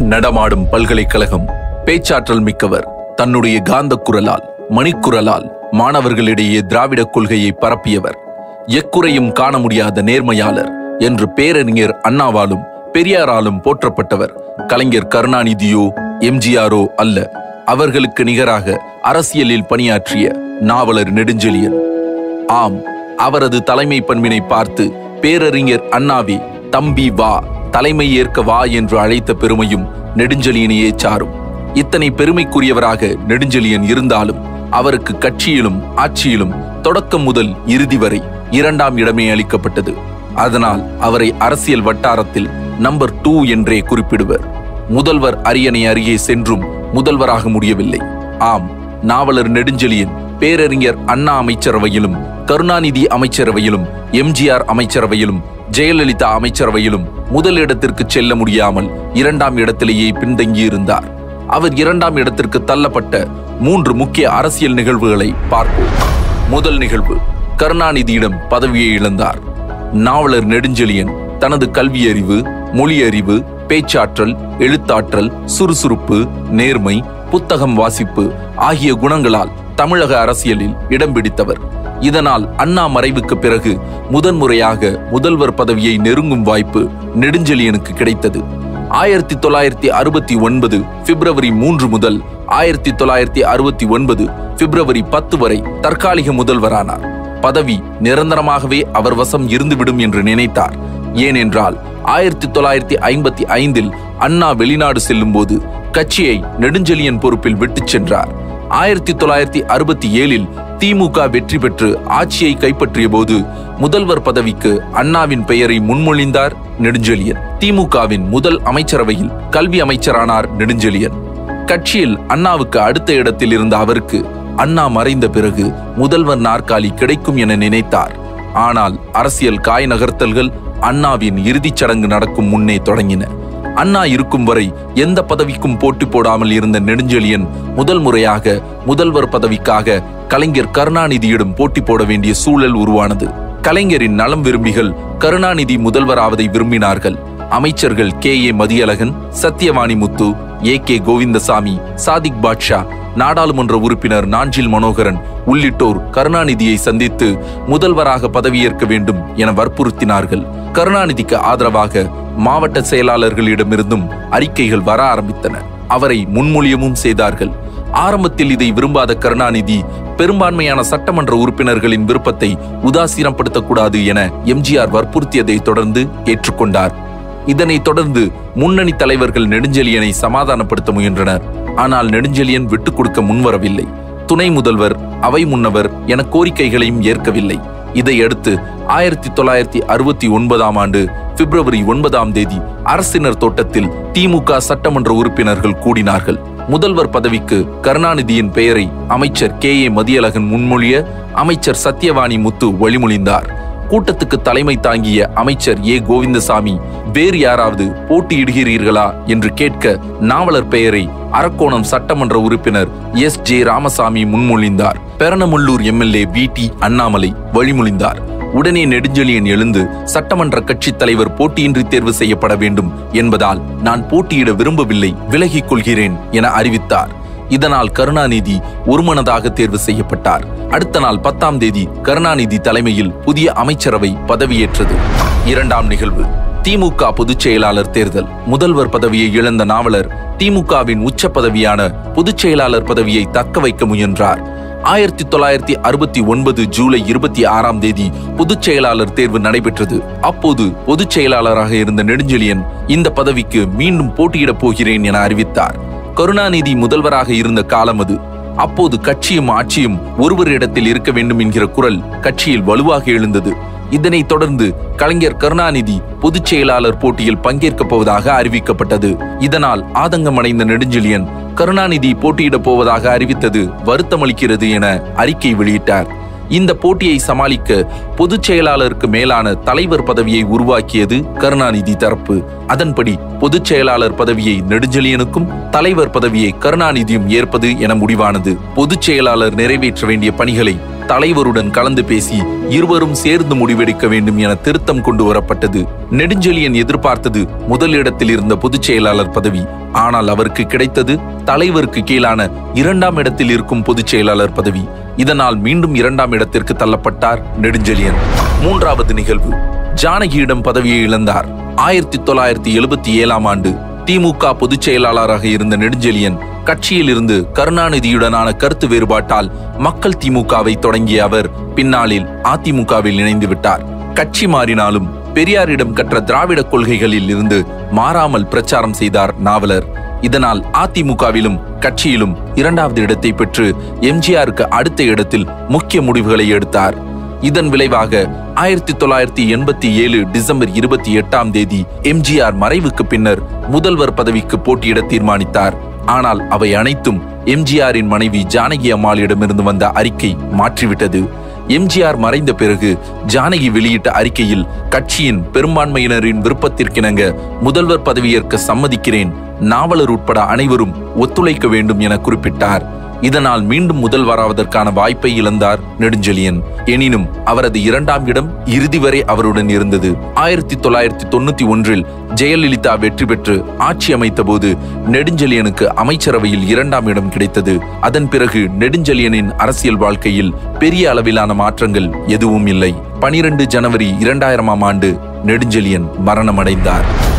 நடமாடும் பல்கலைக்கழகம் பேச்சாற்றல் மிக்கவர் தன்னுடைய காந்த குரலால் மணிக்குரலால் மாணவர்களிடையே திராவிட கொள்கையை பரப்பியவர் எக்குறையும் காண முடியாத நேர்மையாளர் என்று பேரறிஞர் அண்ணாவாலும் பெரியாராலும் போற்றப்பட்டவர் கலைஞர் கருணாநிதியோ எம்ஜிஆரோ அல்ல அவர்களுக்கு நிகராக அரசியலில் பணியாற்றிய நாவலர் நெடுஞ்செழியன் ஆம் அவரது தலைமை பண்பினை பார்த்து பேரறிஞர் அண்ணாவே தம்பி வா தலைமை ஏற்க வா என்று அழைத்த பெருமையும் நெடுஞ்செழியனையே சாரும் இத்தனை பெருமைக்குரியவராக நெடுஞ்செழியன் இருந்தாலும் அவருக்கு கட்சியிலும் ஆட்சியிலும் தொடக்கம் முதல் இறுதி வரை இரண்டாம் இடமே அளிக்கப்பட்டது அதனால் அவரை அரசியல் வட்டாரத்தில் நம்பர் டூ என்றே குறிப்பிடுவர் முதல்வர் அரியணை அருகே சென்றும் முதல்வராக முடியவில்லை ஆம் நாவலர் நெடுஞ்செழியன் பேரறிஞர் அண்ணா அமைச்சரவையிலும் கருணாநிதி அமைச்சரவையிலும் எம்ஜிஆர் அமைச்சரவையிலும் ஜெயலலிதா அமைச்சரவையிலும் முதலிடத்திற்கு செல்ல முடியாமல் இரண்டாம் இடத்திலேயே பின்தங்கியிருந்தார் அவர் இரண்டாம் இடத்திற்கு தள்ளப்பட்ட மூன்று முக்கிய அரசியல் நிகழ்வுகளை பார்ப்போம் முதல் நிகழ்வு கருணாநிதியிடம் பதவியை இழந்தார் நாவலர் நெடுஞ்செழியன் தனது கல்வியறிவு மொழியறிவு பேச்சாற்றல் எழுத்தாற்றல் சுறுசுறுப்பு நேர்மை புத்தகம் வாசிப்பு ஆகிய குணங்களால் தமிழக அரசியலில் இடம் பிடித்தவர் இதனால் அண்ணா மறைவுக்கு பிறகு முதன்முறையாக முதல்வர் பதவியை நெருங்கும் வாய்ப்பு நெடுஞ்செழியனுக்கு கிடைத்தது ஆயிரத்தி தொள்ளாயிரத்தி அறுபத்தி ஒன்பது பிப்ரவரி மூன்று முதல் ஆயிரத்தி தொள்ளாயிரத்தி அறுபத்தி ஒன்பது பிப்ரவரி பத்து வரை தற்காலிக முதல்வரானார் பதவி நிரந்தரமாகவே அவர் வசம் இருந்துவிடும் என்று நினைத்தார் ஏனென்றால் ஆயிரத்தி தொள்ளாயிரத்தி ஐம்பத்தி ஐந்தில் அண்ணா வெளிநாடு செல்லும்போது கட்சியை நெடுஞ்செழியன் பொறுப்பில் விட்டுச் சென்றார் ஆயிரத்தி தொள்ளாயிரத்தி அறுபத்தி ஏழில் திமுக வெற்றி பெற்று ஆட்சியை கைப்பற்றிய போது முதல்வர் பதவிக்கு அண்ணாவின் பெயரை முன்மொழிந்தார் நெடுஞ்செழியன் திமுகவின் முதல் அமைச்சரவையில் கல்வி அமைச்சரானார் நெடுஞ்செழியன் கட்சியில் அண்ணாவுக்கு அடுத்த இடத்தில் இருந்த அவருக்கு அண்ணா மறைந்த பிறகு முதல்வர் நாற்காலி கிடைக்கும் என நினைத்தார் ஆனால் அரசியல் காய் நகர்த்தல்கள் அண்ணாவின் இறுதிச் சடங்கு நடக்கும் முன்னே தொடங்கின அண்ணா இருக்கும் வரை எந்த பதவிக்கும் போட்டி போடாமல் இருந்த நெடுஞ்செழியன் முதல் முறையாக முதல்வர் பதவிக்காக கலைஞர் கருணாநிதியிடம் போட்டி போட வேண்டிய சூழல் உருவானது கலைஞரின் நலம் விரும்பிகள் கருணாநிதி முதல்வராவதை விரும்பினார்கள் அமைச்சர்கள் K A Mathiyazhagan Sathyavani Muthu A K Govindasamy Sadiq Batcha நாடாளுமன்ற உறுப்பினர் நாஞ்சில் மனோகரன் உள்ளிட்டோர் கருணாநிதியை சந்தித்து முதல்வராக பதவியேற்க வேண்டும் என வற்புறுத்தினார்கள் கருணாநிதிக்கு ஆதரவாக மாவட்ட செயலாளர்களிடமிருந்தும் அறிக்கைகள் வர ஆரம்பித்தன அவரை முன்மொழியவும் செய்தார்கள் ஆரம்பத்தில் இதை விரும்பாத கருணாநிதி பெரும்பான்மையான சட்டமன்ற உறுப்பினர்களின் விருப்பத்தை உதாசீனப்படுத்தக்கூடாது என எம்ஜிஆர் வற்புறுத்தியதை தொடர்ந்து ஏற்றுக்கொண்டார் இதனைத் தொடர்ந்து முன்னணி தலைவர்கள் நெடுஞ்செழியனை சமாதானப்படுத்த முயன்றனர் ஆனால் நெடுஞ்செழியன் விட்டுக் கொடுக்க முன்வரவில்லை துணை முதல்வர் அவை முன்னவர் என கோரிக்கைகளையும் ஏற்கவில்லை இதையடுத்து ஆயிரத்தி தொள்ளாயிரத்தி அறுபத்தி ஒன்பதாம் ஆண்டு பிப்ரவரி ஒன்பதாம் தேதி அரசினர் தோட்டத்தில் திமுக சட்டமன்ற உறுப்பினர்கள் கூடினார்கள் முதல்வர் பதவிக்கு கருணாநிதியின் பெயரை அமைச்சர் கே ஏ மதியழகன் முன்மொழிய அமைச்சர் சத்யவாணி முத்து வழிமொழிந்தார் கூட்டத்துக்கு தலைமை தாங்கிய அமைச்சர் ஏ கோவிந்தசாமி வேறு யாராவது போட்டியிடுகிறீர்களா என்று கேட்க நாவலர் பெயரை அரக்கோணம் சட்டமன்ற உறுப்பினர் எஸ் ஜே ராமசாமி முன்மொழிந்தார் Peranamallur MLA V D Annamalai வழிமொழிந்தார் உடனே நெடுஞ்செழியன் எழுந்து சட்டமன்ற கட்சித் தலைவர் போட்டியின்றி தேர்வு செய்யப்பட வேண்டும் என்பதால் நான் போட்டியிட விரும்பவில்லை விலகிக் கொள்கிறேன் என அறிவித்தார் இதனால் கருணாநிதி ஒருமனதாக தேர்வு செய்யப்பட்டார் அடுத்த நாள் பத்தாம் தேதி கருணாநிதி தலைமையில் புதிய அமைச்சரவை பதவியேற்றது இரண்டாம் நிகழ்வு திமுக பொதுச் செயலாளர் தேர்தல் முதல்வர் பதவியை இழந்த நாவலர் திமுகவின் உச்ச பதவியான பொதுச் செயலாளர் பதவியை தக்க வைக்க முயன்றார் ஆயிரத்தி தொள்ளாயிரத்தி அறுபத்தி ஒன்பது ஜூலை இருபத்தி ஆறாம் தேதி பொதுச் செயலாளர் தேர்வு நடைபெற்றது அப்போது பொதுச் செயலாளராக இருந்த நெடுஞ்செழியன் இந்த பதவிக்கு மீண்டும் போட்டியிடப் போகிறேன் என அறிவித்தார் கருணாநிதி முதல்வராக இருந்த காலம் அது அப்போது கட்சியும் ஆட்சியும் ஒருவரிடத்தில் இருக்க வேண்டும் என்கிற குரல் கட்சியில் வலுவாக எழுந்தது இதனைத் தொடர்ந்து கலைஞர் கருணாநிதி பொதுச் செயலாளர் போட்டியில் பங்கேற்கப் போவதாக அறிவிக்கப்பட்டது இதனால் ஆதங்கமடைந்த நெடுஞ்செழியன் கருணாநிதி போட்டியிடப் போவதாக அறிவித்தது வருத்தமளிக்கிறது என அறிக்கை வெளியிட்டார் இந்த போட்டியை சமாளிக்க பொதுச் செயலாளருக்கு மேலான தலைவர் பதவியை உருவாக்கியது கருணாநிதி தரப்பு அதன்படி பொதுச் செயலாளர் பதவியை நெடுஞ்செழியனுக்கும் தலைவர் பதவியை கருணாநிதியும் ஏற்பது என முடிவானது பொதுச் செயலாளர் நிறைவேற்ற வேண்டிய பணிகளை தலைவருடன் கலந்து பேசி இருவரும் சேர்ந்து முடிவெடுக்க வேண்டும் என திருத்தம் கொண்டு வரப்பட்டது நெடுஞ்செழியன் எதிர்பார்த்தது முதல் இடத்தில் இருந்த பொதுச் செயலாளர் பதவி ஆனால் அவருக்கு கிடைத்தது தலைவருக்கு கீழான இரண்டாம் இடத்தில் இருக்கும் பொதுச் செயலாளர் பதவி இதனால் மீண்டும் இரண்டாம் இடத்திற்கு தள்ளப்பட்டார் நெடுஞ்செழியன் மூன்றாவது நிகழ்வு ஜானகியிடம் பதவியை இழந்தார் ஆயிரத்தி தொள்ளாயிரத்தி எழுபத்தி ஏழாம் ஆண்டு திமுக பொதுச் செயலாளராக இருந்த நெடுஞ்செழியன் கட்சியில் இருந்து கருணாநிதியுடனான கருத்து வேறுபாட்டால் மக்கள் திமுகவை தொடங்கிய அவர் பின்னாளில் அதிமுகவில் இணைந்து விட்டார் கட்சி மாறினாலும் பெரியாரிடம் கற்ற திராவிட கொள்கைகளில் இருந்து மாறாமல் பிரச்சாரம் செய்தார் நாவலர் இதனால் அதிமுகவிலும் கட்சியிலும் இரண்டாவது இடத்தை பெற்று எம்ஜிஆருக்கு அடுத்த இடத்தில் முக்கிய முடிவுகளை எடுத்தார் இதன் விளைவாக ஆயிரத்தி தொள்ளாயிரத்தி எண்பத்தி ஏழு டிசம்பர் இருபத்தி எட்டாம் தேதி எம்ஜிஆர் மறைவுக்கு பின்னர் முதல்வர் பதவிக்கு போட்டியிட தீர்மானித்தார் ஆனால் அவை அனைத்தும் எம்ஜிஆரின் மனைவி ஜானகி அம்மாளிடமிருந்து வந்த அறிக்கை மாற்றிவிட்டது எம்ஜிஆர் மறைந்த பிறகு ஜானகி வெளியிட்ட அறிக்கையில் கட்சியின் பெரும்பான்மையினரின் விருப்பத்திற்கிணங்க முதல்வர் பதவியேற்க சம்மதிக்கிறேன் நாவலர் உட்பட அனைவரும் ஒத்துழைக்க வேண்டும் என குறிப்பிட்டார் இதனால் மீண்டும் முதல்வராவதற்கான வாய்ப்பை இழந்தார் நெடுஞ்செழியன் எனினும் அவரது இரண்டாம் இடம் இறுதி வரை அவருடன் இருந்தது ஆயிரத்தி தொள்ளாயிரத்தி தொண்ணூத்தி ஒன்றில் ஜெயலலிதா வெற்றி பெற்று ஆட்சி அமைத்த போது நெடுஞ்செழியனுக்கு அமைச்சரவையில் இரண்டாம் இடம் கிடைத்தது அதன் பிறகு நெடுஞ்செழியனின் அரசியல் வாழ்க்கையில் பெரிய அளவிலான மாற்றங்கள் எதுவும் இல்லை பனிரெண்டு ஜனவரி இரண்டாயிரமாம் ஆண்டு நெடுஞ்செழியன் மரணமடைந்தார்